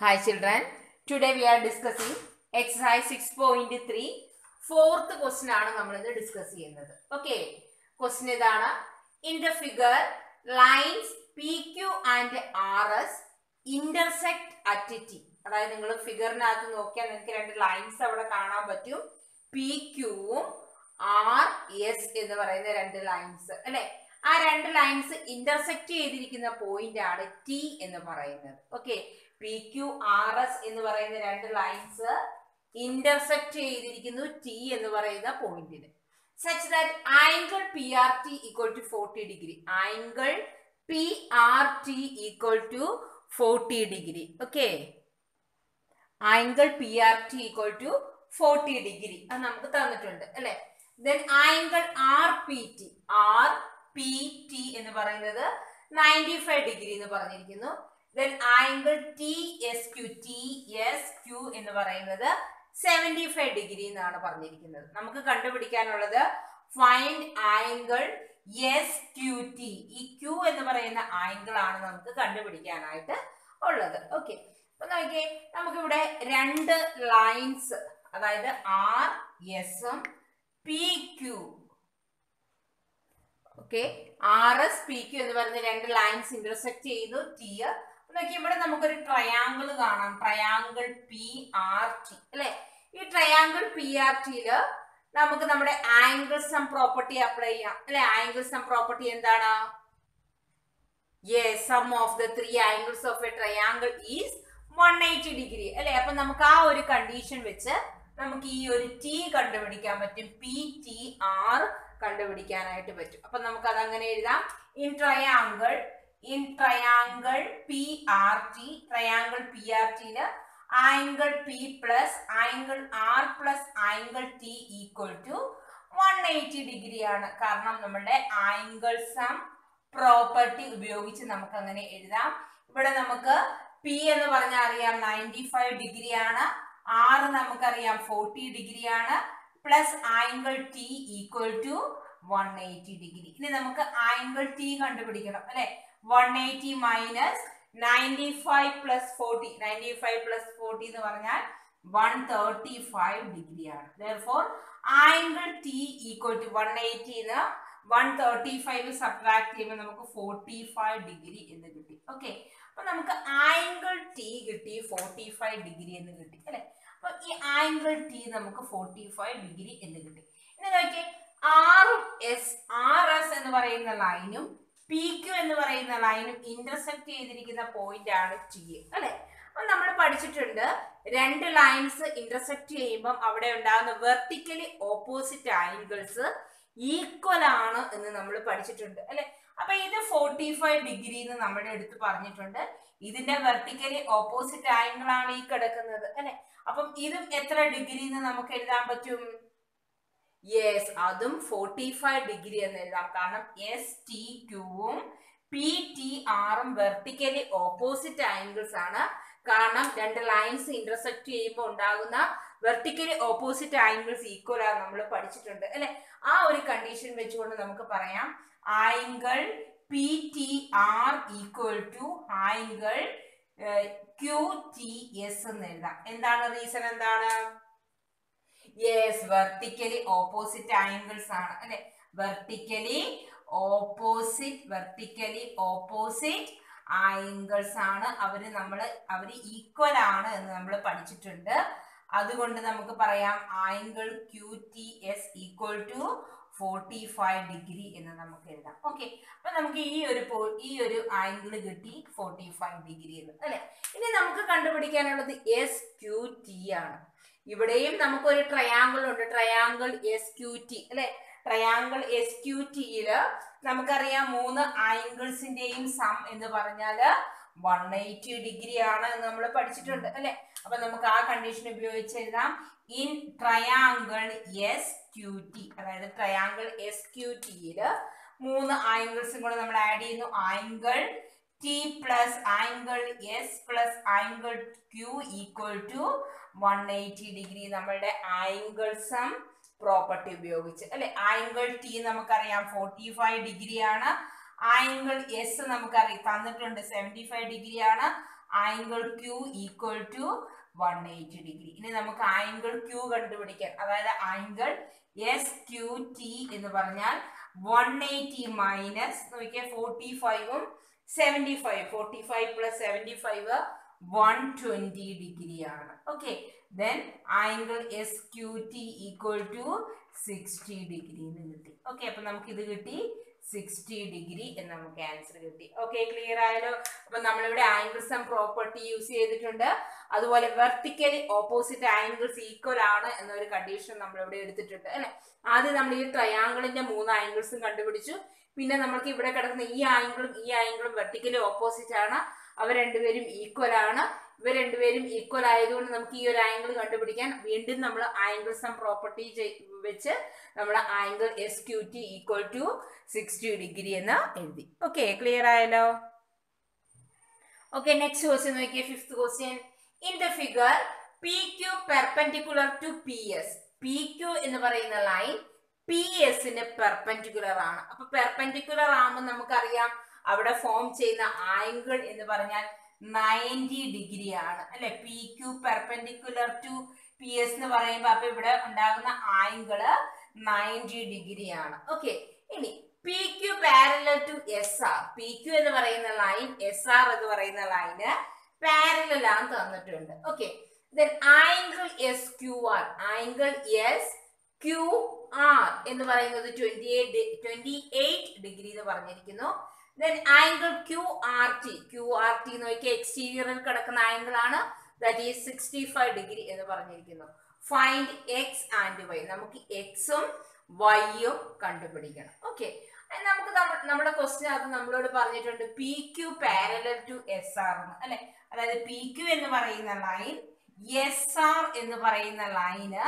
Hi children, today we are discussing exercise 6.3 fourth question ആണ് നമ്മൾ ഇന്ന് ഡിസ്കസ് ചെയ്യുന്നത് ഓക്കെ ക്വസ്റ്റ്യൻ ഇതാണ് in the figure lines P Q and R S intersect at T അതായത് നിങ്ങൾ ഫിഗറിനകത്ത് നോക്കിയാൽ നിങ്ങൾക്ക് രണ്ട് ലൈൻസ് അവിടെ കാണാൻ പറ്റും പി ക്യൂവും ആർ എസ് എന്ന് പറയുന്ന രണ്ട് ലൈൻസ് അല്ലെ ആ രണ്ട് ലൈൻസ് ഇന്റർസെക്ട് ചെയ്തിരിക്കുന്ന പോയിന്റ് ആണ് ടി എന്ന് പറയുന്നത് okay P Q R S എന്ന് പറയുന്ന രണ്ട് ലൈൻസ് ഇന്റർസെക്ട് ചെയ്തിരിക്കുന്നു ടി എന്ന് പറയുന്ന പോയിന്റിന് such that angle P R T equal to forty degree angle P R T equal to forty degree okay angle P R T equal to forty degree അത് നമുക്ക് തന്നിട്ടുണ്ട് അല്ലെ then angle R P T R P T എന്ന് പറയുന്നത് ninety five degree എന്ന് പറഞ്ഞിരിക്കുന്നു then angle T S Q T S Q എന്ന് പറയുന്നത് സെവൻറ്റി ഫൈവ് ഡിഗ്രി എന്നാണ് പറഞ്ഞിരിക്കുന്നത് നമുക്ക് കണ്ടുപിടിക്കാനുള്ളത് find angle S Q T ഈ ക്യു എന്ന് പറയുന്ന ആംഗിൾ ആണ് നമുക്ക് കണ്ടുപിടിക്കാനായിട്ട് ഉള്ളത് ഓക്കെ അപ്പൊ നോക്കിയേ നമുക്കിവിടെ രണ്ട് ലൈൻസ് അതായത് ആർ എസും P Q okay R S P Q എന്ന് പറയുന്ന രണ്ട് ലൈൻസ് ഇന്റർസെക്ട് ചെയ്യുന്നു ടി നോക്കി ഇവിടെ നമുക്കൊരു ട്രയാങ്കിൾ കാണാം ട്രയാങ്കിൾ പി ആർ ടി അല്ലെ ഈ ട്രയാങ്കിൾ പി ആർ ടിയില് നമുക്ക് നമ്മുടെ ആംഗിൾ സം പ്രോപ്പർട്ടി അപ്ലൈ ചെയ്യാം അല്ലെ ആംഗിൾ സം പ്രോപ്പർട്ടി എന്താണ് yes sum of the three angles of a triangle is one eighty degree അല്ലെ അപ്പൊ നമുക്ക് ആ ഒരു കണ്ടീഷൻ വെച്ച് നമുക്ക് ഈ ഒരു ടി കണ്ടുപിടിക്കാൻ പറ്റും പി ടി ആർ കണ്ടുപിടിക്കാനായിട്ട് പറ്റും അപ്പൊ നമുക്ക് അതങ്ങനെ എഴുതാം in triangle in triangle P R T triangle P R ടിയില് angle P plus angle R plus angle T equal to one eighty degree ആണ് കാരണം നമ്മുടെ ആംഗിൾ സം പ്രോപ്പർട്ടി ഉപയോഗിച്ച് നമുക്ക് അങ്ങനെ എഴുതാം ഇവിടെ നമുക്ക് പി എന്ന് പറഞ്ഞാൽ അറിയാം നയൻറ്റി ഫൈവ് ഡിഗ്രി ആണ് ആർ നമുക്കറിയാം ഫോർട്ടി ഡിഗ്രി ആണ് plus angle T equal to one eighty degree ഇനി നമുക്ക് ആംഗിൾ ടി കണ്ടുപിടിക്കണം അല്ലെ one eighty minus ninety five plus forty ninety five plus forty എന്ന് പറഞ്ഞാൽ വൺ തേർട്ടി ഫൈവ് ഡിഗ്രി ആണ് for angle T equal to one എയ്റ്റിന്ന് one thirty five subtract ചെയ്യുമ്പോൾ നമുക്ക് ഫോർട്ടി ഫൈവ് ഡിഗ്രി എന്ന് കിട്ടി ഓക്കെ അപ്പൊ നമുക്ക് ആംഗിൾ ടി കിട്ടി ഫോർട്ടി ഫൈവ് ഡിഗ്രി എന്ന് കിട്ടി അല്ലെ അപ്പൊ ഈ ആംഗിൾ ടി നമുക്ക് ഫോർട്ടി ഫൈവ് ഡിഗ്രി എന്ന് കിട്ടി ഇനി നോക്കിയേ ആറും എസ് ആർ എസ് എന്ന് പറയുന്ന ലൈനും പി ക്യു എന്ന് പറയുന്ന ലൈനും ഇന്റർസെക്ട് ചെയ്തിരിക്കുന്ന പോയിന്റ് ആണ് ടി അല്ലെ അപ്പൊ നമ്മൾ പഠിച്ചിട്ടുണ്ട് രണ്ട് ലൈൻസ് ഇന്റർസെക്ട് ചെയ്യുമ്പോൾ അവിടെ ഉണ്ടാകുന്ന വെർട്ടിക്കലി ഓപ്പോസിറ്റ് ആംഗിൾസ് ഈക്വൽ ആണ് എന്ന് നമ്മൾ പഠിച്ചിട്ടുണ്ട് അല്ലെ അപ്പൊ ഇത് ഫോർട്ടി ഫൈവ് ഡിഗ്രി എന്ന് നമ്മുടെ അടുത്ത് പറഞ്ഞിട്ടുണ്ട് ഇതിന്റെ വെർട്ടിക്കലി ഓപ്പോസിറ്റ് ആംഗിൾ ആണ് ഈ കിടക്കുന്നത് അല്ലെ അപ്പം ഇതും എത്ര ഡിഗ്രി എന്ന് നമുക്ക് എഴുതാൻ പറ്റും യെസ് അതും ഫോർട്ടി ഫൈവ് ഡിഗ്രി എന്ന് എഴുതാം കാരണം എസ് ടി ക്യൂവും പി ടി ആറും വെർട്ടിക്കലി ഓപ്പോസിറ്റ് ആംഗിൾസ് ആണ് കാരണം രണ്ട് ലൈൻസ് ഇന്റർസെക്ട് ചെയ്യുമ്പോൾ ഉണ്ടാകുന്ന വെർട്ടിക്കലി ഓപ്പോസിറ്റ് ആംഗിൾസ് ഈക്വൽ ആണ് നമ്മൾ പഠിച്ചിട്ടുണ്ട് അല്ലെ ആ ഒരു കണ്ടീഷൻ വെച്ചുകൊണ്ട് നമുക്ക് പറയാം angle P T R equal to angle Q T S എന്ന് എഴുതാം എന്താണ് റീസൺ എന്താണ് യെസ് വെർട്ടിക്കലി ഓപ്പോസിറ്റ് ആംഗിൾസ് ആണ് അല്ലെ vertically opposite vertically opposite angles ആണ് അവര് നമ്മൾ അവര് ഈക്വൽ ആണ് എന്ന് നമ്മൾ പഠിച്ചിട്ടുണ്ട് അതുകൊണ്ട് നമുക്ക് പറയാം angle Q T S equal to forty five degree എന്ന് നമുക്ക് എഴുതാം ഓക്കെ അപ്പൊ നമുക്ക് ഈ ഒരു ഈ ഒരു ആംഗിൾ കിട്ടി ഫോർട്ടി ഫൈവ് ഡിഗ്രി എന്ന് അല്ലെ ഇനി നമുക്ക് കണ്ടുപിടിക്കാനുള്ളത് എസ് ക്യു ടി ആണ് ഇവിടെയും നമുക്കൊരു ട്രയാങ്കിൾ ഉണ്ട് ട്രയാങ്കിൾ എസ് ക്യു ടി അല്ലെ ട്രയാങ്കിൾ എസ് ക്യു ടിയില് നമുക്കറിയാം മൂന്ന് ആംഗിൾസിന്റെയും സം എന്ന് പറഞ്ഞാല് വൺ എയ്റ്റി ഡിഗ്രി ആണ് എന്ന് നമ്മൾ പഠിച്ചിട്ടുണ്ട് അല്ലെ അപ്പൊ നമുക്ക് ആ കണ്ടീഷൻ ഉപയോഗിച്ച് എഴുതാം in triangle S Q T അതായത് ട്രയാങ്കിൾ എസ് ക്യു ടിയില് മൂന്ന് ആംഗിൾസും കൂടെ നമ്മൾ ആഡ് ചെയ്യുന്നു angle T plus angle S plus angle Q equal to one eighty degree നമ്മളുടെ ആംഗിൾ സം പ്രോപ്പർട്ടി ഉപയോഗിച്ച് അല്ലെ ആംഗിൾ ടി നമുക്കറിയാം ഫോർട്ടി ഫൈവ് ഡിഗ്രി ആണ് ആംഗിൾ എസ് നമുക്കറിയാം തന്നിട്ടുണ്ട് സെവൻറ്റി ഫൈവ് ഡിഗ്രി ആണ് angle Q equal to one eighty degree ഇനി നമുക്ക് ആംഗിൾ ക്യൂ കണ്ടുപിടിക്കാൻ അതായത് ആംഗിൾ എസ് ക്യൂ ടി എന്ന് പറഞ്ഞാൽ വൺ എയ്റ്റി മൈനസ് നോക്കിയാൽ ഫോർട്ടി ഫൈവും seventy five forty five plus seventy five one twenty degree ആണ് okay then angle S Q T equal to sixty degree എന്ന് കിട്ടി ഓക്കെ അപ്പൊ നമുക്ക് ഇത് കിട്ടി സിക്സ്റ്റി ഡിഗ്രി എന്ന് നമുക്ക് ആൻസർ കിട്ടി ഓക്കെ ക്ലിയർ ആയാലോ അപ്പൊ നമ്മളിവിടെ ആംഗിൾസ് ആൻഡ് പ്രോപ്പർട്ടി യൂസ് ചെയ്തിട്ടുണ്ട് അതുപോലെ വെർട്ടിക്കലി ഓപ്പോസിറ്റ് ആംഗിൾസ് ഈക്വൽ ആണ് എന്നൊരു കണ്ടീഷൻ നമ്മളിവിടെ എടുത്തിട്ടുണ്ട് അല്ലെ ആദ്യം നമ്മൾ ഈ ട്രയാങ്കിളിന്റെ മൂന്ന് ആംഗിൾസും കണ്ടുപിടിച്ചു പിന്നെ നമുക്ക് ഇവിടെ കിടക്കുന്ന ഈ ആംഗിളും ഈ ആംഗിളും വെർട്ടിക്കലി ഓപ്പോസിറ്റ് ആണ് അവർ രണ്ടുപേരും ഈക്വൽ ആണ് ഇവർ രണ്ടുപേരും ഈക്വൽ ആയതുകൊണ്ട് നമുക്ക് ഈ ഒരു ആംഗിൾ കണ്ടുപിടിക്കാൻ വീണ്ടും നമ്മൾ ആംഗിൾസ് ആൻഡ് പ്രോപ്പർട്ടി വെച്ച് നമ്മൾ angle S Q T equal to sixty degree എന്ന് എഴുതി ഓക്കെ ക്ലിയർ ആയല്ലോ ഓക്കെ നെക്സ്റ്റ് ക്വസ്റ്റ്യൻ നോക്കിയേ fifth question in the figure P Q perpendicular to P S P Q എന്ന് പറയുന്ന ലൈൻ പി എസിന് perpendicular ആണ് അപ്പൊ പെർപെൻഡിക്കുലർ ആകുമ്പോൾ നമുക്കറിയാം അവിടെ ഫോം ചെയ്യുന്ന ആംഗിൾ എന്ന് പറഞ്ഞാൽ നയൻറ്റി ഡിഗ്രി ആണ് അല്ലെ P Q perpendicular to P S എന്ന് പറയുമ്പോൾ അപ്പൊ ഇവിടെ ഉണ്ടാകുന്ന ആംഗിള് നയൻറ്റി ഡിഗ്രി ആണ് ഓക്കെ ഇനി P Q parallel to S R P Q എന്ന് പറയുന്ന ലൈൻ എസ് ആർ എന്ന് പറയുന്ന ലൈന് പാരലൽ ആണ് തന്നിട്ടുണ്ട് okay then angle S Q R angle S Q R എന്ന് പറയുന്നത് twenty eight twenty eight degree എന്ന് പറഞ്ഞിരിക്കുന്നു then angle Q R T Q R T നോക്കിയാൽ എക്സ്റ്റീരിയറിൽ കിടക്കുന്ന ആംഗിൾ ആണ് that is sixty five degree എന്ന് പറഞ്ഞിരിക്കുന്നു ഫൈൻഡ് എക്സ് ആൻഡ് വൈ നമുക്ക് എക്സും വൈയും കണ്ടുപിടിക്കണം ഓക്കെ നമുക്ക് നമ്മ- നമ്മുടെ ക്വസ്റ്റ്യൻ അത് നമ്മളോട് പറഞ്ഞിട്ടുണ്ട് P Q parallel to S R എന്ന് അല്ലെ അതായത് പി ക്യു എന്ന് പറയുന്ന ലൈൻ എസ് ആർ എന്ന് പറയുന്ന ലൈന്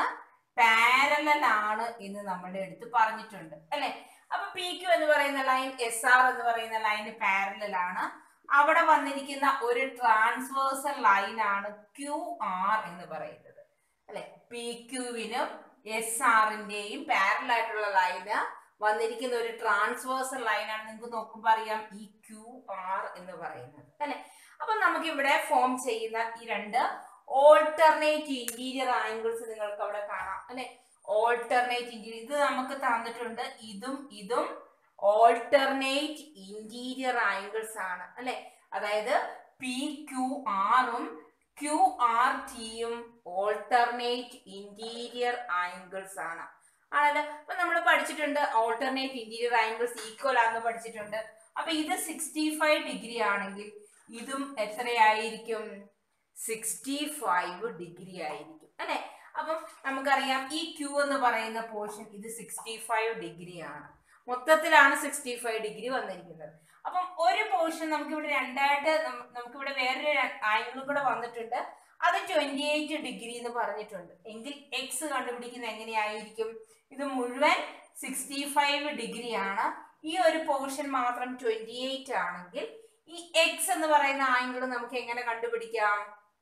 പാരലൽ ആണ് എന്ന് നമ്മളുടെ അടുത്ത് പറഞ്ഞിട്ടുണ്ട് അല്ലെ അപ്പൊ പി ക്യു എന്ന് പറയുന്ന ലൈൻ എസ് ആർ എന്ന് പറയുന്ന ലൈന് പാരലൽ ആണ് അവിടെ വന്നിരിക്കുന്ന ഒരു ട്രാൻസ്വേഴ്സൽ ലൈൻ ആണ് ക്യു ആർ എന്ന് പറയുന്നത് അല്ലെ പി ക്യുവിനും എസ് ആറിന്റെയും പാരലൽ ആയിട്ടുള്ള ലൈന് വന്നിരിക്കുന്ന ഒരു ട്രാൻസ്വേഴ്സൽ ലൈനാണ് നിങ്ങൾക്ക് നോക്കുമ്പോൾ അറിയാം ഈ ക്യു ആർ എന്ന് പറയുന്നത് അല്ലെ അപ്പൊ നമുക്ക് ഇവിടെ ഫോം ചെയ്യുന്ന ഈ രണ്ട് ഓൾട്ടർനേറ്റ് ഇന്റീരിയർ ആംഗിൾസ് നിങ്ങൾക്ക് അവിടെ കാണാം അല്ലെ ഓൾട്ടർനേറ്റ് ഇന്റീരിയർ ഇത് നമുക്ക് തന്നിട്ടുണ്ട് ഇതും ഇതും ഓൾട്ടർനേറ്റ് ഇന്റീരിയർ ആംഗിൾസ് ആണ് അല്ലെ അതായത് പി ക്യു ആറും ക്യു ആർ ടിയും ഓൾട്ടർനേറ്റ് ഇന്റീരിയർ ആംഗിൾസ് ആണ് ആണല്ലോ അപ്പൊ നമ്മൾ പഠിച്ചിട്ടുണ്ട് ഓൾട്ടർനേറ്റ് ഇന്റീരിയർ ആംഗിൾസ് ഈക്വൽ ആണെന്ന് പഠിച്ചിട്ടുണ്ട് അപ്പൊ ഇത് സിക്സ്റ്റി ഫൈവ് ഡിഗ്രി ആണെങ്കിൽ ഇതും എത്രയായിരിക്കും സിക്സ്റ്റി ഫൈവ് ഡിഗ്രി ആയിരിക്കും അല്ലെ അപ്പം നമുക്കറിയാം ഈ ക്യൂ എന്ന് പറയുന്ന പോർഷൻ ഇത് സിക്സ്റ്റി ഫൈവ് ഡിഗ്രി ആണ് മൊത്തത്തിലാണ് സിക്സ്റ്റി ഫൈവ് ഡിഗ്രി വന്നിരിക്കുന്നത് അപ്പം ഒരു പോർഷൻ നമുക്കിവിടെ രണ്ടായിട്ട് നം- നമുക്കിവിടെ വേറൊരു ആംഗിളും കൂടെ വന്നിട്ടുണ്ട് അത് ട്വന്റി എയ്റ്റ് ഡിഗ്രി എന്ന് പറഞ്ഞിട്ടുണ്ട് എങ്കിൽ എക്സ് കണ്ടുപിടിക്കുന്നത് എങ്ങനെയായിരിക്കും ഇത് മുഴുവൻ സിക്സ്റ്റി ഫൈവ് ഡിഗ്രി ആണ് ഈ ഒരു പോർഷൻ മാത്രം ട്വന്റി എയ്റ്റ് ആണെങ്കിൽ ഈ എക്സ് എന്ന് പറയുന്ന ആംഗിൾ നമുക്ക് എങ്ങനെ കണ്ടുപിടിക്കാം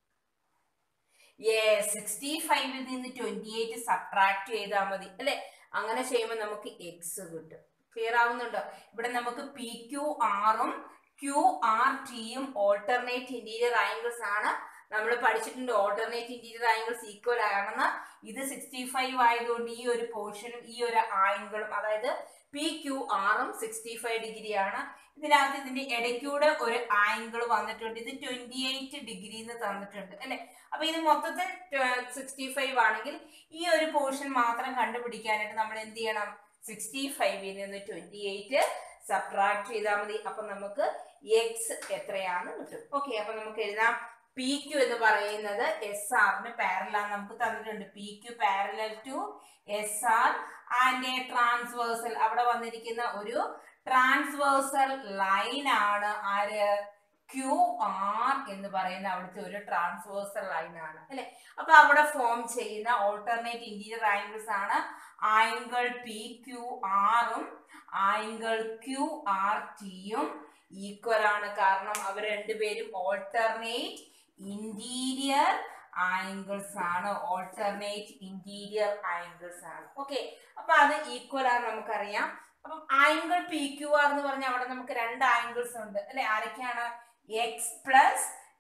സിക്സ്റ്റി ഫൈവിൽ നിന്ന് ട്വന്റി എയ്റ്റ് സബ്ട്രാക്ട് ചെയ്താൽ മതി അല്ലെ അങ്ങനെ ചെയ്യുമ്പോൾ നമുക്ക് എക്സ് കിട്ടും ക്ലിയർ ആവുന്നുണ്ടോ ഇവിടെ നമുക്ക് പി ക്യു ആറും ക്യു ആർ ടിയും ഓൾട്ടർനേറ്റ് ഇന്റീരിയർ ആംഗിൾസ് ആണ് നമ്മൾ പഠിച്ചിട്ടുണ്ട് ഓൾട്ടർനേറ്റ് ഇന്റീരിയർ ആംഗിൾസ് ഈക്വൽ ആണെന്ന് ഇത് സിക്സ്റ്റി ഫൈവ് ആയതുകൊണ്ട് ഈ ഒരു പോർഷനും ഈ ഒരു ആംഗിളും അതായത് പി ക്യു ആറും സിക്സ്റ്റി ഫൈവ് ഡിഗ്രി ആണ് ഇതിനകത്ത് ഇതിന്റെ ഇടയ്ക്കൂടെ ഒരു ആംഗിൾ വന്നിട്ടുണ്ട് ഇത് ട്വന്റി എയ്റ്റ് ഡിഗ്രി എന്ന് തന്നിട്ടുണ്ട് അല്ലെ അപ്പൊ ഇത് മൊത്തത്തിൽ സിക്സ്റ്റി ഫൈവ് ആണെങ്കിൽ ഈ ഒരു പോർഷൻ മാത്രം കണ്ടുപിടിക്കാനായിട്ട് നമ്മൾ എന്ത് ചെയ്യണം സിക്സ്റ്റി ഫൈവിൽ നിന്ന് ട്വന്റി എയ്റ്റ് സബ്ട്രാക്ട് ചെയ്താൽ മതി അപ്പൊ നമുക്ക് എക്സ് എത്രയാന്ന് കിട്ടും ഓക്കെ അപ്പൊ നമുക്ക് എഴുതാം പി ക്യു എന്ന് പറയുന്നത് എസ് ആറിന് പാരലാണ് നമുക്ക് തന്നിട്ടുണ്ട് P Q parallel to S R and a transversal അവിടെ വന്നിരിക്കുന്ന ഒരു ട്രാൻസ്വേഴ്സൽ ലൈൻ ആണ് ആര് ക്യു ആർ എന്ന് പറയുന്ന അവിടുത്തെ ഒരു ട്രാൻസ്വേഴ്സൽ ലൈൻ ആണ് അല്ലെ അപ്പൊ അവിടെ ഫോം ചെയ്യുന്ന ഓൾട്ടർനേറ്റ് ഇന്റീരിയർ ആംഗിൾസ് ആണ് ആംഗിൾ പി ക്യു ആറും ആംഗിൾ ക്യു ആർ ടിയും ഈക്വൽ ആണ് കാരണം അവർ രണ്ടുപേരും ഓൾട്ടർനേറ്റ് ഇന്റീരിയർ ആംഗിൾസ് ആണ് ഓൾട്ടർനേറ്റ് ഇന്റീരിയർ ആംഗിൾസ് ആണ് ഓക്കെ അപ്പൊ അത് ഈക്വൽ ആണ് നമുക്കറിയാം അപ്പം ആംഗിൾ പി ക്യു ആർ എന്ന് പറഞ്ഞാൽ അവിടെ നമുക്ക് രണ്ട് ആംഗിൾസ് ഉണ്ട് അല്ലെ ആരൊക്കെയാണ് X plus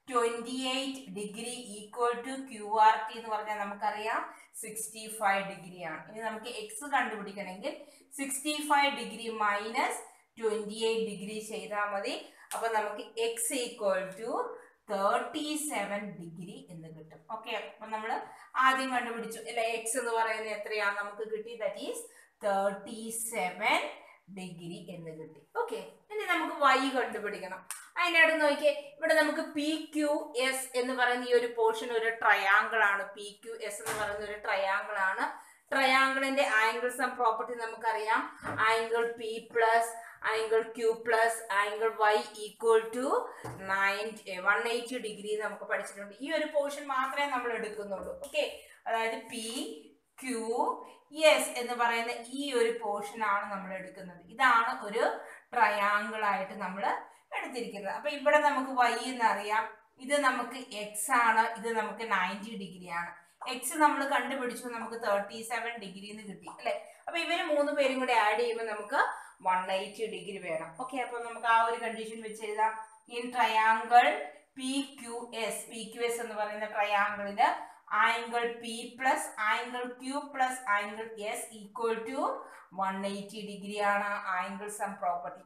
twenty eight degree equal to Q R T എന്ന് പറഞ്ഞാൽ നമുക്കറിയാം സിക്സ്റ്റി ഫൈവ് ഡിഗ്രി ആണ് ഇനി നമുക്ക് എക്സ് കണ്ടുപിടിക്കണമെങ്കിൽ sixty five degree minus twenty eight degree ചെയ്താൽ മതി അപ്പൊ നമുക്ക് X equal to thirty seven degree എന്ന് കിട്ടും ഓക്കെ അപ്പൊ നമ്മൾ ആദ്യം കണ്ടുപിടിച്ചു അല്ലെ എക്സ് എന്ന് പറയുന്നത് എത്രയാണ് നമുക്ക് കിട്ടി that is thirty seven degree എന്ന് കിട്ടി ഓക്കെ ഇനി നമുക്ക് y കണ്ടുപിടിക്കണം അതിനടുത്ത് നോക്കിയേ ഇവിടെ നമുക്ക് പി ക്യു എസ് എന്ന് പറയുന്ന ഈ ഒരു പോർഷൻ ഒരു ട്രയാങ്കിൾ ആണ് പി ക്യു എസ് എന്ന് പറയുന്ന ഒരു ട്രയാങ്കിൾ ആണ് ട്രയാങ്കിളിന്റെ ആംഗിൾസ് ആൻഡ് പ്രോപ്പർട്ടി നമുക്കറിയാം angle P plus angle Q plus angle Y equal to nine one eighty degree നമുക്ക് പഠിച്ചിട്ടുണ്ട് ഈ ഒരു പോർഷൻ മാത്രമേ നമ്മൾ എടുക്കുന്നുള്ളൂ ഓക്കെ അതായത് പി ക്യൂ എസ് എന്ന് പറയുന്ന ഈ ഒരു പോർഷൻ ആണ് നമ്മൾ എടുക്കുന്നത് ഇതാണ് ഒരു ട്രയാങ്കിൾ ആയിട്ട് നമ്മൾ എടുത്തിരിക്കുന്നത് അപ്പൊ ഇവിടെ നമുക്ക് വൈ എന്നറിയാം ഇത് നമുക്ക് എക്സ് ആണ് ഇത് നമുക്ക് നയൻറ്റി ഡിഗ്രി ആണ് എക്സ് നമ്മൾ കണ്ടുപിടിച്ചു നമുക്ക് തേർട്ടി സെവൻ ഡിഗ്രി എന്ന് കിട്ടി അല്ലെ അപ്പൊ ഇവര് മൂന്ന് പേരും കൂടെ ആഡ് ചെയ്യുമ്പോൾ നമുക്ക് വൺ എയ്റ്റി ഡിഗ്രി വേണം ഓക്കെ അപ്പൊ നമുക്ക് ആ ഒരു കണ്ടീഷൻ വെച്ച് എഴുതാം in triangle P Q S P Q S എന്ന് പറയുന്ന ട്രയാങ്കിളില് angle P plus angle Q plus angle S equal to one eighty degree ആണ് ആംഗിൾ സം പ്രോപ്പർട്ടി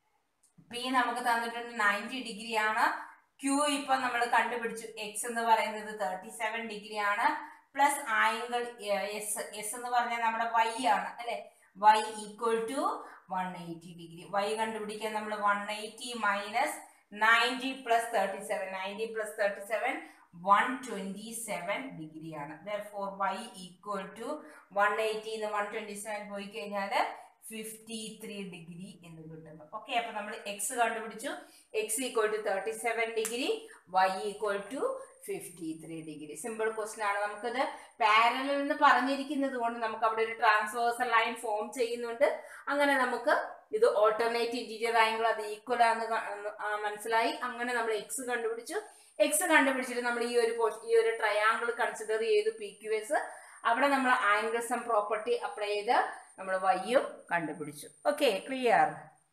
പി നമുക്ക് തന്നിട്ടുണ്ട് നയൻറ്റി ഡിഗ്രി ആണ് ക്യൂ ഇപ്പൊ നമ്മൾ കണ്ടുപിടിച്ചു എക്സ് എന്ന് പറയുന്നത് തേർട്ടി സെവൻ ഡിഗ്രി ആണ് പ്ലസ് ആംഗിൾ എസ് എസ് എന്ന് പറഞ്ഞാൽ നമ്മുടെ വൈ ആണ് അല്ലെ Y equal to one eighty degree Y കണ്ടുപിടിക്കാൻ നമ്മൾ one eighty minus ninety plus thirty seven ninety plus thirty seven one twenty seven degree ആണ് for Y equal to one എയ്റ്റിന്ന് one twenty seven പോയി കഴിഞ്ഞാൽ fifty three degree എന്ന് കിട്ടുന്നു okay അപ്പൊ നമ്മൾ എക്സ് കണ്ടുപിടിച്ചു X equal to thirty seven degree Y equal to fifty three degree simple question ആണ് നമുക്കത് പാരലൽ എന്ന് പറഞ്ഞിരിക്കുന്നത് കൊണ്ട് നമുക്ക് അവിടെ ഒരു ട്രാൻസ്വേഴ്സൽ ലൈൻ ഫോം ചെയ്യുന്നുണ്ട് അങ്ങനെ നമുക്ക് ഇത് ഓൾട്ടർനേറ്റ് ഇന്റീരിയർ ആംഗിൾ അത് ഈക്വൽ ആണെന്ന് ക- ആ, മനസ്സിലായി അങ്ങനെ നമ്മൾ എക്സ് കണ്ടുപിടിച്ചു എക്സ് കണ്ടുപിടിച്ചിട്ട് നമ്മൾ ഈ ഒരു portion- ഈ ഒരു ട്രയാങ്കിൾ കൺസിഡർ ചെയ്തു പി ക്യു എസ് അവിടെ നമ്മൾ ആംഗിൾസം പ്രോപ്പർട്ടി അപ്ലൈ ചെയ്ത് നമ്മൾ വൈയും കണ്ടുപിടിച്ചു okay clear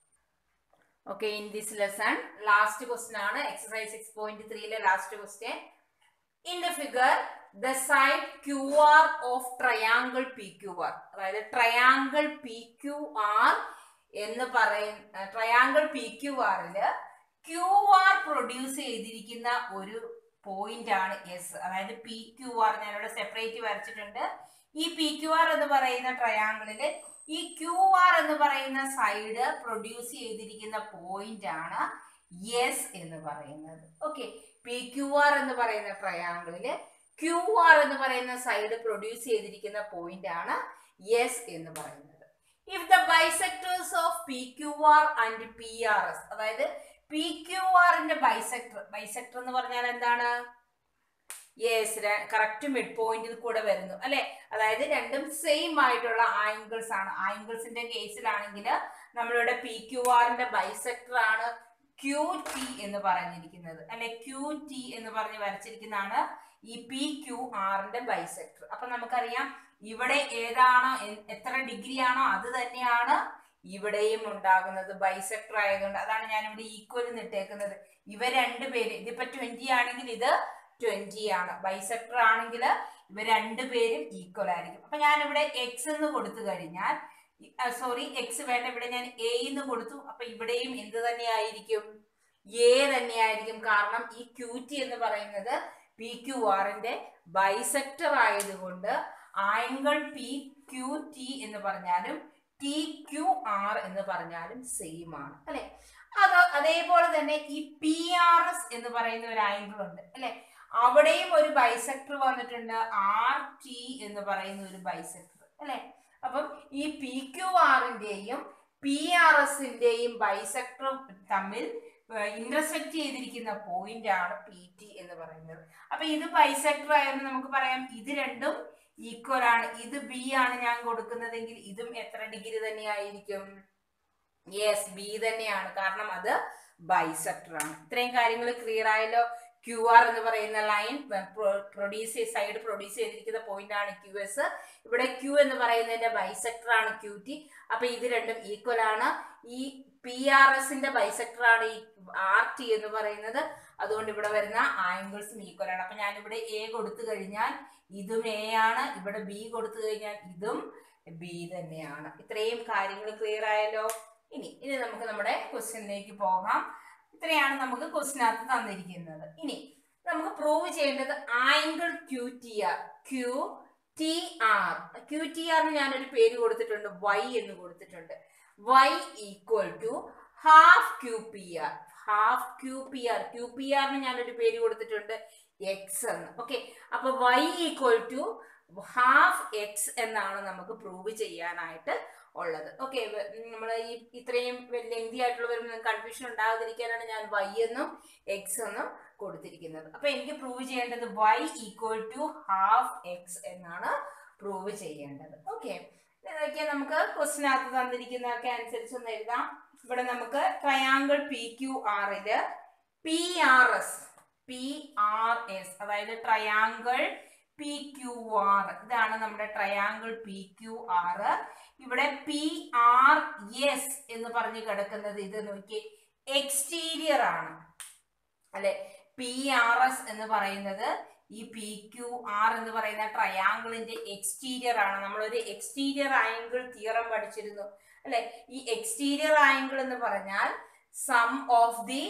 okay in this lesson last question ആണ് എക്സസൈസ് സിക്സ് പോയിന്റ് ത്രീയിലെ last question in the figure the side Q R of triangle P Q R അതായത് triangle P Q R എന്ന് പറയുന്ന triangle P Q ആറില് Q R produce ചെയ്തിരിക്കുന്ന ഒരു point ആണ് S അതായത് പി ക്യു ആർ ഞാനിവിടെ സെപ്പറേറ്റ് വരച്ചിട്ടുണ്ട് ഈ പി ക്യു ആർ എന്ന് പറയുന്ന ട്രയാങ്കിളില് ഈ ക്യു ആർ എന്ന് പറയുന്ന സൈഡ് പ്രൊഡ്യൂസ് ചെയ്തിരിക്കുന്ന പോയിന്റ് ആണ് എസ് എന്ന് പറയുന്നത് ഓക്കെ പി ക്യു ആർ എന്ന് പറയുന്ന ട്രയാങ്കിളില് ക്യു ആർ എന്ന് പറയുന്ന സൈഡ് പ്രൊഡ്യൂസ് ചെയ്തിരിക്കുന്ന പോയിന്റ് ആണ് എസ് എന്ന് പറയുന്നത് if the bisectors of P Q R and P R S അതായത് പി ക്യു ആറിന്റെ ബൈസെക്ടർ ബൈസെക്ടർ എന്ന് പറഞ്ഞാൽ എന്താണ് യെസ് കറക്റ്റ് മിഡ് പോയിന്റിൽ കൂടെ വരുന്നു അല്ലെ അതായത് രണ്ടും സെയിം ആയിട്ടുള്ള ആംഗിൾസ് ആണ് ആംഗിൾസിന്റെ കേസിലാണെങ്കിൽ നമ്മളിവിടെ പി ക്യു ആറിന്റെ ബൈസെക്ടർ ആണ് ക്യൂ ടി എന്ന് പറഞ്ഞിരിക്കുന്നത് അല്ലെ ക്യൂ ടി എന്ന് പറഞ്ഞ് വരച്ചിരിക്കുന്നതാണ് ഈ പി ക്യു ആറിന്റെ ബൈസെക്ടർ അപ്പൊ നമുക്കറിയാം ഇവിടെ ഏതാണോ എ- എത്ര ഡിഗ്രി ആണോ അത് തന്നെയാണ് ഇവിടെയും ഉണ്ടാകുന്നത് ബൈസെക്ടർ ആയതുകൊണ്ട് അതാണ് ഞാൻ ഇവിടെ ഈക്വൽ നിട്ടേക്കുന്നത് ഇവ രണ്ടുപേര് ഇതിപ്പോ ട്വന്റി ആണെങ്കിൽ ഇത് ട്വന്റി ആണ് ബൈസെക്ടർ ആണെങ്കിൽ ഇവ രണ്ടുപേരും ഈക്വൽ ആയിരിക്കും അപ്പൊ ഞാൻ ഇവിടെ എക്സ് എന്ന് കൊടുത്തു കഴിഞ്ഞാൽ സോറി എക്സ് വേണ്ട ഇവിടെ ഞാൻ എ എന്ന് കൊടുത്തു അപ്പൊ ഇവിടെയും എന്ത് തന്നെയായിരിക്കും എ തന്നെയായിരിക്കും കാരണം ഈ ക്യൂ ടി എന്ന് പറയുന്നത് പി ക്യു ആറിന്റെ ബൈസെക്ടർ ആയതുകൊണ്ട് ആംഗിൾ പി ക്യൂ ടി എന്ന് പറഞ്ഞാലും ടി ക്യു ആർ എന്ന് പറഞ്ഞാലും സെയിം ആണ് അല്ലെ അത് അതേപോലെ തന്നെ ഈ പി ആർ എസ് എന്ന് പറയുന്ന ഒരു ആംഗിൾ ഉണ്ട് അല്ലെ അവിടെയും ഒരു ബൈസെക്ടർ വന്നിട്ടുണ്ട് ആർ ടി എന്ന് പറയുന്ന ഒരു ബൈസെക്ടർ അല്ലെ അപ്പം ഈ പി ക്യു ആറിന്റെയും പി ആർ എസിന്റെയും ബൈസെക്ടറും തമ്മിൽ ഇന്റർസെക്ട് ചെയ്തിരിക്കുന്ന പോയിന്റ് ആണ് പി ടി എന്ന് പറയുന്നത് അപ്പൊ ഇത് ബൈസെക്ടർ ആയതുകൊണ്ട് നമുക്ക് പറയാം ഇത് രണ്ടും ഈക്വൽ ആണ് ഇത് ബി ആണ് ഞാൻ കൊടുക്കുന്നതെങ്കിൽ ഇതും എത്ര ഡിഗ്രി തന്നെയായിരിക്കും യെസ് ബി തന്നെയാണ് കാരണം അത് ബൈസെക്ടർ ആണ് ഇത്രയും കാര്യങ്ങൾ ക്ലിയർ ആയല്ലോ ക്യു ആർ എന്ന് പറയുന്ന ലൈൻ പ്രൊഡ്യൂസ് സൈഡ് പ്രൊഡ്യൂസ് ചെയ്തിരിക്കുന്ന പോയിന്റ് ആണ് ക്യു എസ് ഇവിടെ ക്യു എന്ന് പറയുന്നതിന്റെ ബൈസെക്ടർ ആണ് ക്യു ടി അപ്പൊ ഇത് രണ്ടും ഈക്വൽ ആണ് ഈ പി ആർ എസിന്റെ ബൈസെക്ടർ ആണ് ഈ ആർ ടി എന്ന് പറയുന്നത് അതുകൊണ്ട് ഇവിടെ വരുന്ന ആംഗിൾസും ഈക്വൽ ആണ് അപ്പൊ ഞാൻ ഇവിടെ എ കൊടുത്തു കഴിഞ്ഞാൽ ഇതും എ ആണ് ഇവിടെ ബി കൊടുത്തു കഴിഞ്ഞാൽ ഇതും ബി തന്നെയാണ് ഇത്രയും കാര്യങ്ങൾ ക്ലിയർ ആയല്ലോ ഇനി ഇനി നമുക്ക് നമ്മുടെ ക്വസ്റ്റ്യനിലേക്ക് പോകാം ഇത്രയാണ് നമുക്ക് ക്വസ്റ്റിനകത്ത് തന്നിരിക്കുന്നത് ഇനി നമുക്ക് പ്രൂവ് ചെയ്യേണ്ടത് angle Q T R Q T R Q T ആറിന് ഞാനൊരു പേര് കൊടുത്തിട്ടുണ്ട് വൈ എന്ന് കൊടുത്തിട്ടുണ്ട് Y equal to half Q P R half Q P R Q P ആറിന് ഞാനൊരു പേര് കൊടുത്തിട്ടുണ്ട് എക്സ് എന്ന് ഓക്കെ അപ്പൊ Y equal to half X എന്നാണ് നമുക്ക് പ്രൂവ് ചെയ്യാനായിട്ട് ഉള്ളത് ഓക്കെ നമ്മൾ ഈ ഇത്രയും ലെങ്തി ആയിട്ടുള്ള വരുമ്പോൾ കൺഫ്യൂഷൻ ഉണ്ടാകാതിരിക്കാനാണ് ഞാൻ വൈ എന്നും എക്സ് എന്നും കൊടുത്തിരിക്കുന്നത് അപ്പൊ എനിക്ക് പ്രൂവ് ചെയ്യേണ്ടത് Y equal to half X എന്നാണ് പ്രൂവ് ചെയ്യേണ്ടത് ഓക്കെ ഇതൊക്കെ നമുക്ക് ക്വസ്റ്റിനകത്ത് തന്നിരിക്കുന്നതൊക്കെ അനുസരിച്ച് ഒന്ന് എഴുതാം ഇവിടെ നമുക്ക് ട്രയാങ്കിൾ പി ക്യു ആറില് P R S P R S അതായത് ട്രയാങ്കിൾ പി ക്യു ആർ ഇതാണ് നമ്മുടെ ട്രയാങ്കിൾ പി ക്യു ആർ ഇവിടെ പി ആർ എസ് എന്ന് പറഞ്ഞ് കിടക്കുന്നത് ഇത് നോക്കി എക്സ്റ്റീരിയർ ആണ് അല്ലെ പി ആർ എസ് എന്ന് പറയുന്നത് ഈ പി ക്യു ആർ എന്ന് പറയുന്ന ട്രയാങ്കിളിന്റെ എക്സ്റ്റീരിയർ ആണ് നമ്മളൊരു എക്സ്റ്റീരിയർ ആംഗിൾ തിയറം പഠിച്ചിരുന്നു അല്ലെ ഈ എക്സ്റ്റീരിയർ ആംഗിൾ എന്ന് പറഞ്ഞാൽ sum of the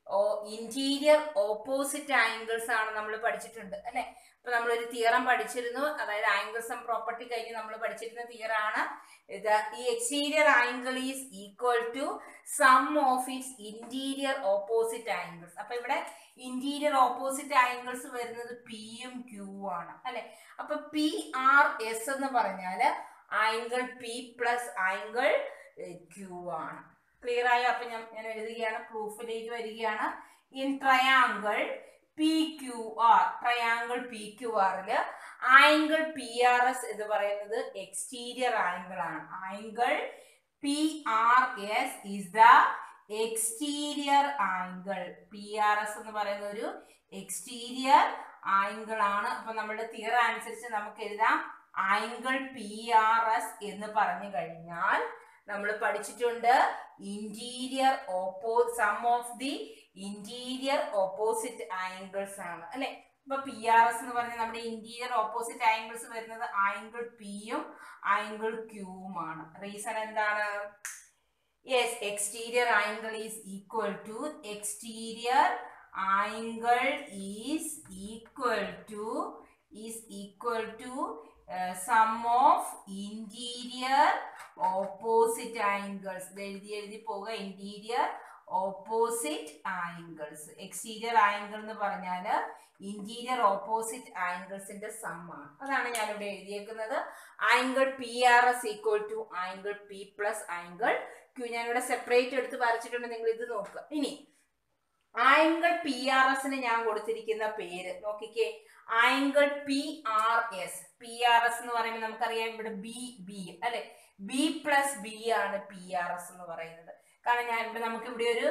interior opposite angles ആണ് നമ്മൾ പഠിച്ചിട്ടുണ്ട് അല്ലെ അപ്പൊ നമ്മളൊരു തിയറം പഠിച്ചിരുന്നു അതായത് ആംഗിൾസ് ആൻഡ് പ്രോപ്പർട്ടി കഴിഞ്ഞ് നമ്മൾ പഠിച്ചിരുന്ന തിയറാണ് ഇത് ഈ exterior angle is equal to sum of its interior opposite angles അപ്പൊ ഇവിടെ ഇന്റീരിയർ ഓപ്പോസിറ്റ് ആംഗിൾസ് വരുന്നത് പിയും ക്യൂ ആണ് അല്ലെ അപ്പൊ പി ആർ എസ് എന്ന് പറഞ്ഞാല് angle P plus angle Q ആണ് ക്ലിയർ ആയോ അപ്പൊ ഞാൻ ഞാൻ എഴുതുകയാണ് പ്രൂഫിലേക്ക് വരികയാണ് in triangle P Q R triangle P Q ആറില് ആംഗിൾ പി ആർ എസ് എന്ന് പറയുന്നത് എക്സ്റ്റീരിയർ ആംഗിൾ ആണ് angle P R S is the exterior angle P R S എന്ന് പറയുന്ന ഒരു എക്സ്റ്റീരിയർ ആംഗിൾ ആണ് അപ്പൊ നമ്മുടെ തിയറ അനുസരിച്ച് നമുക്ക് എഴുതാം ആംഗിൾ പി ആർ എസ് എന്ന് പറഞ്ഞു കഴിഞ്ഞാൽ നമ്മൾ പഠിച്ചിട്ടുണ്ട് ഇന്റീരിയർ ഓപ്പോ sum of the interior opposite angles ആണ് അല്ലെ ഇപ്പൊ പി ആർ എസ് എന്ന് പറഞ്ഞാൽ നമ്മുടെ ഇന്റീരിയർ ഓപ്പോസിറ്റ് ആംഗിൾസ് വരുന്നത് ആംഗിൾ പിയും ആംഗിൾ ക്യൂവുമാണ് റീസൺ എന്താണ് yes exterior angle is equal to exterior angle is equal to is equal to sum of interior opposite angles ഇത് എഴുതി എഴുതി പോവുക interior opposite angles exterior angle എന്ന് പറഞ്ഞാൽ ഇന്റീരിയർ ഓപ്പോസിറ്റ് ആംഗിൾസിന്റെ സമ്മാണ് അതാണ് ഞാൻ ഇവിടെ എഴുതിയേക്കുന്നത് angle P R S equal to angle P plus angle Q ഞാൻ ഇവിടെ സെപ്പറേറ്റ് എടുത്ത് വരച്ചിട്ടുണ്ട് നിങ്ങൾ ഇത് നോക്കുക ഇനി ആംഗിൾ പി ആർ എസിന് ഞാൻ കൊടുത്തിരിക്കുന്ന പേര് നോക്കിക്കേ angle P R S P R S എന്ന് പറയുമ്പോൾ നമുക്കറിയാം ഇവിടെ ബി ബി അല്ലെ ബി പ്ലസ് ബി ആണ് പി ആർ എസ് എന്ന് പറയുന്നത് കാരണം ഞാൻ ഇവിടെ നമുക്ക് ഇവിടെ ഒരു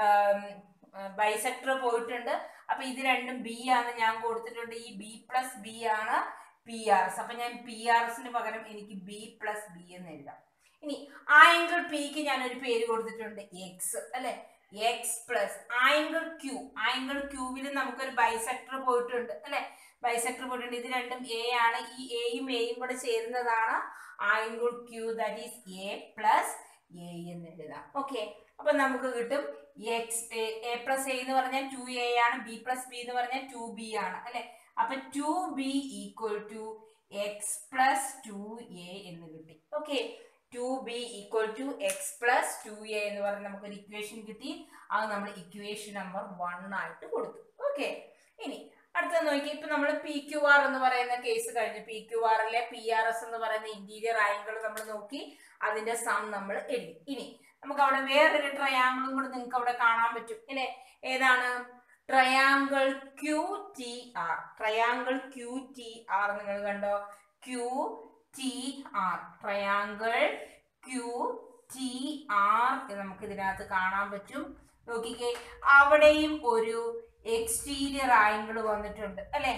ബൈസെക്ടർ പോയിട്ടുണ്ട് അപ്പൊ ഇത് രണ്ടും ബി ആണ് ഞാൻ കൊടുത്തിട്ടുണ്ട് ഈ ബി പ്ലസ് ബി ആണ് പി ആർ എസ് അപ്പൊ ഞാൻ പി ആർ എസിന് പകരം എനിക്ക് ബി പ്ലസ് ബി എന്ന് എഴുതാം ഇനി ആംഗിൾ പിക്ക് ഞാൻ ഒരു പേര് കൊടുത്തിട്ടുണ്ട് എക്സ് അല്ലെ X plus angle Q angle ക്യൂവിൽ നമുക്കൊരു ബൈസെക്ടർ പോയിട്ടുണ്ട് അല്ലെ ബൈസെക്ടർ പോയിട്ടുണ്ട് ഇത് രണ്ടും എ ആണ് ഈ എയും എയും കൂടെ ചേരുന്നതാണ് angle Q that is A plus A എന്ന് എഴുതാം ഓക്കെ അപ്പൊ നമുക്ക് കിട്ടും എക്സ് എ പ്ലസ് എ എന്ന് പറഞ്ഞാൽ ടു എ ആണ് ബി പ്ലസ് ബി എന്ന് പറഞ്ഞാൽ ടു ബി ആണ് അല്ലെ അപ്പൊ two B equal to X plus two A എന്ന് കിട്ടി okay two B equal to X plus two A എന്ന് പറഞ്ഞ് നമുക്കൊരു ഇക്വേഷൻ കിട്ടി അത് നമ്മൾ ഇക്വേഷൻ നമ്പർ വൺ ആയിട്ട് കൊടുത്തു ഓക്കെ ഇനി അടുത്ത നോക്കി ഇപ്പൊ നമ്മൾ പി ക്യു ആർ എന്ന് പറയുന്ന കേസ് കഴിഞ്ഞു പി ക്യു ആറിലെ പി ആർ എസ് എന്ന് പറയുന്ന ഇന്റീരിയർ ആംഗിൾ നമ്മൾ നോക്കി അതിന്റെ സം നമ്മൾ എഴുതി ഇനി നമുക്ക് അവിടെ വേറൊരു ട്രയാങ്കിളും കൂടെ നിങ്ങൾക്ക് അവിടെ കാണാൻ പറ്റും അല്ലെ ഏതാണ് triangle Q T R triangle Q T R നിങ്ങൾ കണ്ടോ Q T R triangle Q T R നമുക്ക് ഇതിനകത്ത് കാണാൻ പറ്റും നോക്കിക്കേ അവിടെയും ഒരു എക്സ്റ്റീരിയർ ആംഗിൾ വന്നിട്ടുണ്ട് അല്ലെ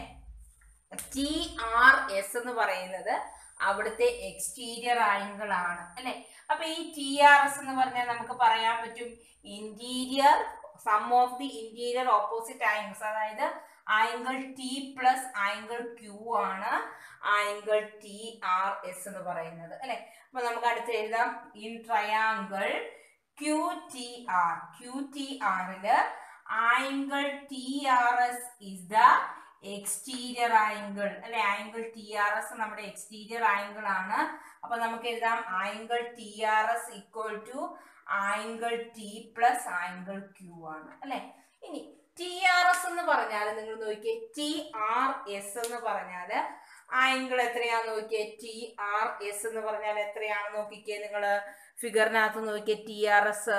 ടി ആർ എസ് എന്ന് പറയുന്നത് അവിടുത്തെ എക്സ്റ്റീരിയർ ആംഗിൾ ആണ് അല്ലെ അപ്പൊ ഈ ടി ആർ എസ് എന്ന് പറഞ്ഞാൽ നമുക്ക് പറയാൻ പറ്റും interior sum of the interior opposite angles അതായത് angle T plus angle Q ആണ് ആംഗിൾ ടി ആർ എസ് എന്ന് പറയുന്നത് അല്ലെ അപ്പൊ നമുക്ക് അടുത്ത് എഴുതാം in triangle Q T R Q T ആറില് angle T R S is the exterior angle അല്ലെ ആംഗിൾ ടി ആർ എസ് നമ്മുടെ എക്സ്റ്റീരിയർ ആംഗിൾ ആണ് അപ്പൊ നമുക്ക് എഴുതാം angle T R S equal to angle T plus angle Q ആണ് അല്ലെ ഇനി ടി ആർ എസ് എന്ന് പറഞ്ഞാൽ നിങ്ങൾ നോക്കിയേ ടി ആർ എസ് എന്ന് പറഞ്ഞാൽ ആംഗിൾ എത്രയാന്ന് നോക്കിയേ ടി ആർ എസ് എന്ന് പറഞ്ഞാൽ എത്രയാണ് നോക്കിക്കേ നിങ്ങൾ ഫിഗറിനകത്ത് നോക്കിയേ T R S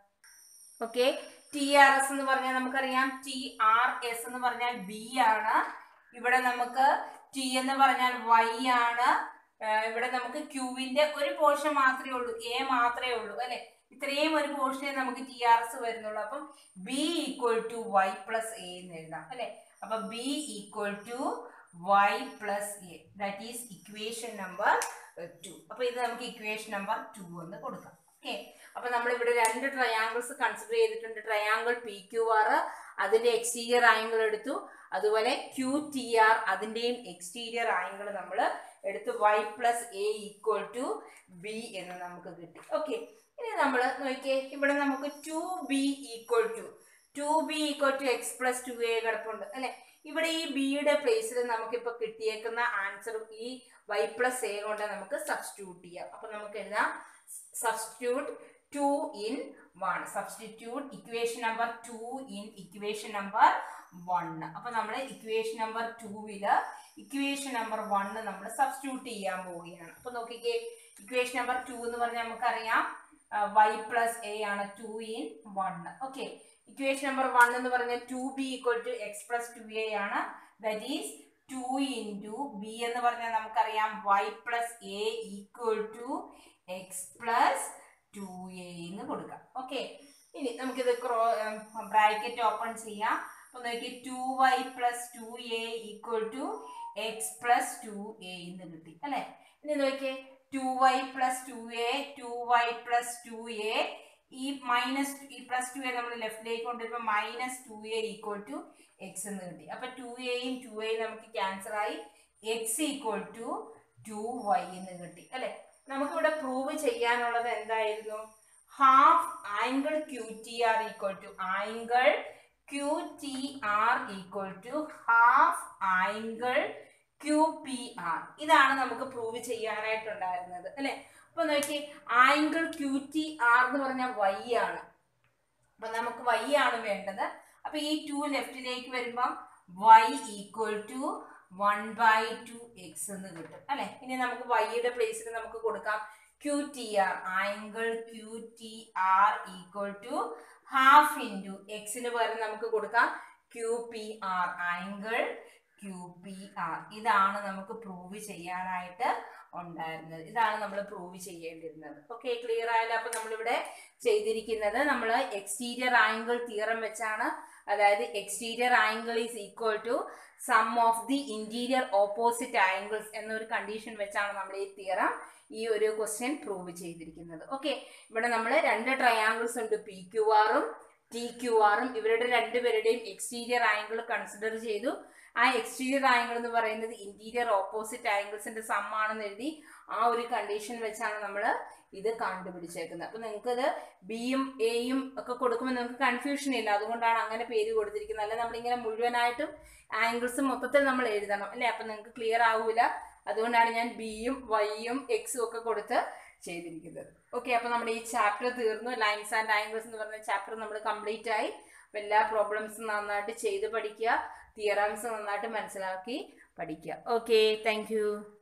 okay T R S എന്ന് പറഞ്ഞാൽ നമുക്കറിയാം ടി ആർ എസ് എന്ന് പറഞ്ഞാൽ ബി ആണ് ഇവിടെ നമുക്ക് ടി എന്ന് പറഞ്ഞാൽ വൈ ആണ് ആ, ഇവിടെ നമുക്ക് ക്യൂവിന്റെ ഒരു പോർഷൻ മാത്രമേ ഉള്ളൂ എ മാത്രമേ ഉള്ളൂ അല്ലെ ഇത്രയും ഒരു പോർഷനേ നമുക്ക് ടി ആർ എസ് വരുന്നുള്ളൂ അപ്പം B equal to Y plus A എന്ന് എഴുതാം അല്ലെ അപ്പൊ B equal to Y plus A that is equation number two അപ്പൊ ഇത് നമുക്ക് ഇക്വേഷൻ നമ്പർ ടു എന്ന് കൊടുക്കാം ഓക്കെ അപ്പൊ നമ്മൾ ഇവിടെ രണ്ട് ട്രയാങ്കിൾസ് കൺസിഡർ ചെയ്തിട്ടുണ്ട് ട്രയാങ്കിൾ പി ക്യു ആർ അതിന്റെ എക്സ്റ്റീരിയർ ആംഗിൾ എടുത്തു അതുപോലെ ക്യു ടി ആർ അതിന്റെയും എക്സ്റ്റീരിയർ ആംഗിൾ നമ്മൾ എടുത്ത് Y plus A equal to B എന്ന് നമുക്ക് കിട്ടി ഓക്കെ ഇനി നമ്മൾ നോക്കിയേ ഇവിടെ നമുക്ക് two B equal to two B equal to X plus two A കിടപ്പുണ്ട് അല്ലെ ഇവിടെ ഈ ബിയുടെ പ്ലേസിൽ നമുക്കിപ്പോൾ കിട്ടിയേക്കുന്ന ആൻസർ ഈ വൈ പ്ലസ് എ കൊണ്ട് നമുക്ക് സബ്സ്റ്റിറ്റ്യൂട്ട് ചെയ്യാം അപ്പൊ നമുക്ക് എഴുതാം substitute two in one substitute equation number two in equation number one അപ്പൊ നമ്മൾ ഇക്വേഷൻ നമ്പർ ടൂവില് ഇക്വേഷൻ നമ്പർ വണ്ണ് നമ്മൾ സബ്സ്റ്റിറ്റ്യൂട്ട് ചെയ്യാൻ പോവുകയാണ് അപ്പൊ നോക്കിക്കേ ഇക്വേഷൻ നമ്പർ ടു എന്ന് പറഞ്ഞാൽ നമുക്കറിയാം വൈ പ്ലസ് എ ആണ് two in one okay equation number one എന്ന് പറഞ്ഞാൽ two B equal to X plus two A ആണ് that is two into B എന്ന് പറഞ്ഞാൽ നമുക്കറിയാം Y plus A equal to X plus two A എന്ന് കൊടുക്കാം okay ഇനി നമുക്കിത് ക്രോ ബ്രാക്കറ്റ് ഓപ്പൺ ചെയ്യാം അപ്പൊ നോക്കി two Y plus two A equal to X plus two A എന്ന് കിട്ടി അല്ലെ ഇനി നോക്കിയേ two Y plus two A two Y plus two A ഈ മൈനസ് ഈ പ്ലസ് ടു എ നമ്മൾ ലെഫ്റ്റിലേക്ക് കൊണ്ടുവരുമ്പോൾ minus two A equal to X എന്ന് കിട്ടി അപ്പൊ ടു എയും ടു എയും നമുക്ക് ക്യാൻസർ ആയി X equal to two Y എന്ന് കിട്ടി അല്ലെ നമുക്കിവിടെ പ്രൂവ് ചെയ്യാനുള്ളത് എന്തായിരുന്നു half angle Q T R equal to angle Q T R equal to half angle Q P R ഇതാണ് നമുക്ക് പ്രൂവ് ചെയ്യാനായിട്ടുണ്ടായിരുന്നത് അല്ലെ അപ്പൊ നോക്കി ആംഗിൾ ക്യൂ ടി ആർ എന്ന് പറഞ്ഞാൽ വൈ ആണ് അപ്പൊ നമുക്ക് വൈ ആണ് വേണ്ടത് അപ്പൊ ഈ ടു ലെഫ്റ്റിലേക്ക് വരുമ്പം Y equal to one by two X എന്ന് കിട്ടും അല്ലെ ഇനി നമുക്ക് വൈയുടെ പ്ലേസിൽ നമുക്ക് കൊടുക്കാം Q T R angle Q T R equal to half into എക്സിന് പകരം നമുക്ക് കൊടുക്കാം Q P R angle Q P R ഇതാണ് നമുക്ക് പ്രൂവ് ചെയ്യാനായിട്ട് ഉണ്ടായിരുന്നത് ഇതാണ് നമ്മൾ പ്രൂവ് ചെയ്യേണ്ടിരുന്നത് ഓക്കെ ക്ലിയർ ആയാലും അപ്പൊ നമ്മളിവിടെ ചെയ്തിരിക്കുന്നത് നമ്മൾ എക്സ്റ്റീരിയർ ആംഗിൾ തിയറം വെച്ചാണ് അതായത് exterior angle is equal to sum of the interior opposite angles എന്നൊരു കണ്ടീഷൻ വെച്ചാണ് നമ്മൾ ഈ തിയറം ഈ ഒരു ക്വസ്റ്റ്യൻ പ്രൂവ് ചെയ്തിരിക്കുന്നത് ഓക്കെ ഇവിടെ നമ്മൾ രണ്ട് ട്രയാങ്കിൾസ് ഉണ്ട് പി ക്യു ആറും ടി ക്യു ആറും ഇവരുടെ രണ്ടുപേരുടെയും എക്സ്റ്റീരിയർ ആംഗിൾ കൺസിഡർ ചെയ്തു ആ എക്സ്റ്റീരിയർ ആംഗിൾ എന്ന് പറയുന്നത് ഇന്റീരിയർ ഓപ്പോസിറ്റ് ആംഗിൾസിന്റെ സം ആണെന്ന് എഴുതി ആ ഒരു കണ്ടീഷൻ വെച്ചാണ് നമ്മൾ ഇത് കണ്ടുപിടിച്ചേക്കുന്നത് അപ്പൊ നിങ്ങൾക്ക് ഇത് ബിയും എയും ഒക്കെ കൊടുക്കുമ്പോൾ നിങ്ങൾക്ക് കൺഫ്യൂഷൻ ഇല്ല അതുകൊണ്ടാണ് അങ്ങനെ പേര് കൊടുത്തിരിക്കുന്നത് അല്ല നമ്മളിങ്ങനെ മുഴുവനായിട്ടും ആംഗിൾസ് മൊത്തത്തിൽ നമ്മൾ എഴുതണം അല്ലേ അപ്പൊ നിങ്ങൾക്ക് ക്ലിയർ ആവൂല അതുകൊണ്ടാണ് ഞാൻ ബിയും വൈയും എക്സും ഒക്കെ കൊടുത്ത് ചെയ്തിരിക്കുന്നത് ഓക്കെ അപ്പൊ നമ്മുടെ ഈ ചാപ്റ്റർ തീർന്നു ലൈൻസ് ആൻഡ് ആംഗിൾസ് എന്ന് പറഞ്ഞ ചാപ്റ്റർ നമ്മൾ കംപ്ലീറ്റ് ആയി അപ്പൊ എല്ലാ പ്രോബ്ലംസും നന്നായിട്ട് ചെയ്ത് പഠിക്കുക തിയറംസ് നന്നായിട്ട് മനസ്സിലാക്കി പഠിക്കുക ഓക്കെ താങ്ക്